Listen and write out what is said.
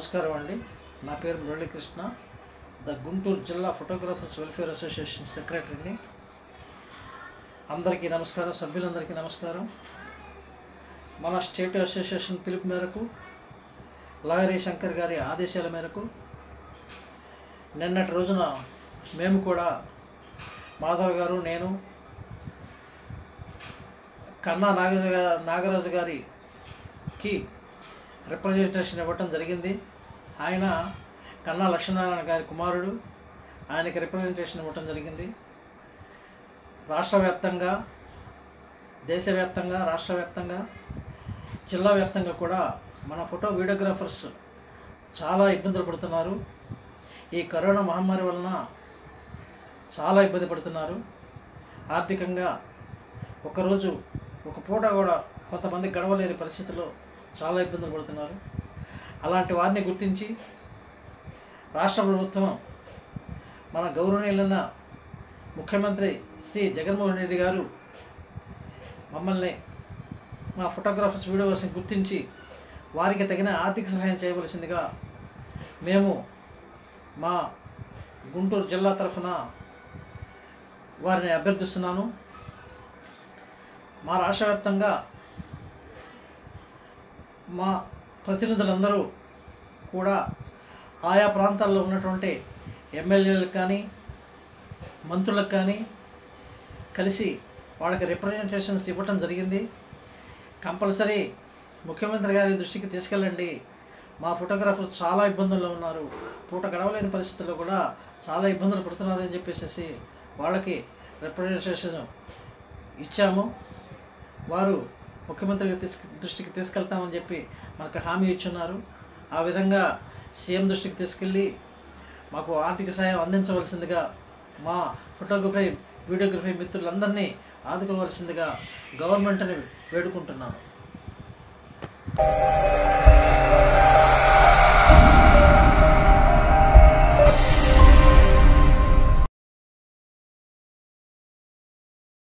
నమస్కారం అండి నా పేరు మురళీకృష్ణ ద గుంటూరు జిల్లా ఫోటోగ్రాఫర్స్ వెల్ఫేర్ అసోసియేషన్ సెక్రటరీని అందరికీ నమస్కారం సభ్యులందరికీ నమస్కారం మన స్టేట్ అసోసియేషన్ పిలుపు మేరకు లహరి శంకర్ గారి ఆదేశాల మేరకు నిన్నటి రోజున మేము కూడా మాధవ్ గారు నేను కన్నా నాగరాజు గా- నాగరాజు గారికి రిప్రజెంటేషన్ ఇవ్వటం జరిగింది ఆయన కన్నా లక్ష్మీనారాయణ గారి కుమారుడు ఆయనకి రిప్రజెంటేషన్ ఇవ్వటం జరిగింది రాష్ట్ర వ్యాప్తంగా దేశవ్యాప్తంగా రాష్ట్ర వ్యాప్తంగా జిల్లా వ్యాప్తంగా కూడా మన ఫోటో వీడియోగ్రాఫర్స్ చాలా ఇబ్బందులు పడుతున్నారు ఈ కరోనా మహమ్మారి వలన చాలా ఇబ్బంది పడుతున్నారు ఆర్థికంగా ఒకరోజు ఒక పూట కూడా కొంతమంది గడవలేని పరిస్థితుల్లో చాలా ఇబ్బందులు పడుతున్నారు అలాంటి వారిని గుర్తించి రాష్ట్ర ప్రభుత్వం మన గౌరవనీయులైన ముఖ్యమంత్రి శ్రీ జగన్మోహన్ రెడ్డి గారు మమ్మల్ని మా ఫోటోగ్రాఫర్స్ వీడియోస్ని గుర్తించి వారికి తగిన ఆర్థిక సహాయం చేయవలసిందిగా మేము మా గుంటూరు జిల్లా తరఫున వారిని అభ్యర్థిస్తున్నాను మా రాష్ట్ర వ్యాప్తంగా మా ప్రతినిధులందరూ కూడా ఆయా ప్రాంతాల్లో ఉన్నటువంటి ఎమ్మెల్యేలకు కానీ మంత్రులకు కానీ కలిసి వాళ్ళకి రిప్రజెంటేషన్స్ ఇవ్వటం జరిగింది కంపల్సరీ ముఖ్యమంత్రి గారి దృష్టికి తీసుకెళ్ళండి మా ఫోటోగ్రాఫర్స్ చాలా ఇబ్బందుల్లో ఉన్నారు పూట గడవలేని పరిస్థితుల్లో కూడా చాలా ఇబ్బందులు పడుతున్నారని చెప్పేసి వాళ్ళకి రిప్రజెంటేషన్ ఇచ్చాము వారు ముఖ్యమంత్రి గారి తీసుకు దృష్టికి తీసుకెళ్తామని చెప్పి మనకు హామీ ఇచ్చున్నారు ఆ విధంగా సీఎం దృష్టికి తీసుకెళ్ళి మాకు ఆర్థిక సహాయం అందించవలసిందిగా మా ఫోటోగ్రఫీ వీడియోగ్రఫీ మిత్రులందరినీ ఆదుకోవలసిందిగా గవర్నమెంట్ని వేడుకుంటున్నాను